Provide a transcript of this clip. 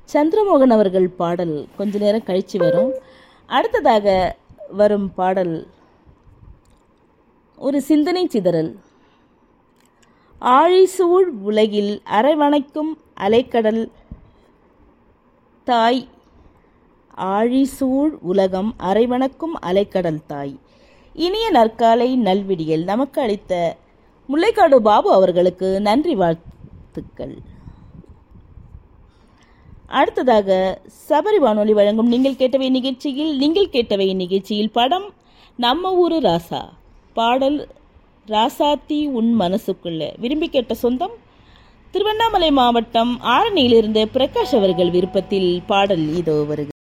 சந்திரமோகன் அவர்கள் பாடல் கொஞ்ச நேரம் கழிச்சு வரும் அடுத்ததாக வரும் பாடல் ஒரு சிந்தனை சிதறல் ஆழிசூழ் உலகில் அரவணைக்கும் அலைக்கடல் தாய் ஆழிசூழ் உலகம் அரைவணக்கும் அலைக்கடல் தாய் இனிய நற்காலை நல்விடியல் நமக்கு அளித்த முல்லைக்காடு பாபு அவர்களுக்கு நன்றி வாழ்த்துக்கள் அடுத்ததாக சபரி வானொலி வழங்கும் நீங்கள் கேட்டவை நிகழ்ச்சியில் நீங்கள் கேட்டவை நிகழ்ச்சியில் படம் நம்ம ஊரு ராசா பாடல் ராசாத்தி உன் மனசுக்குள்ள விரும்பி கேட்ட சொந்தம் திருவண்ணாமலை மாவட்டம் ஆரணியிலிருந்து பிரகாஷ் அவர்கள் விருப்பத்தில் பாடல் இதோ வருகிறது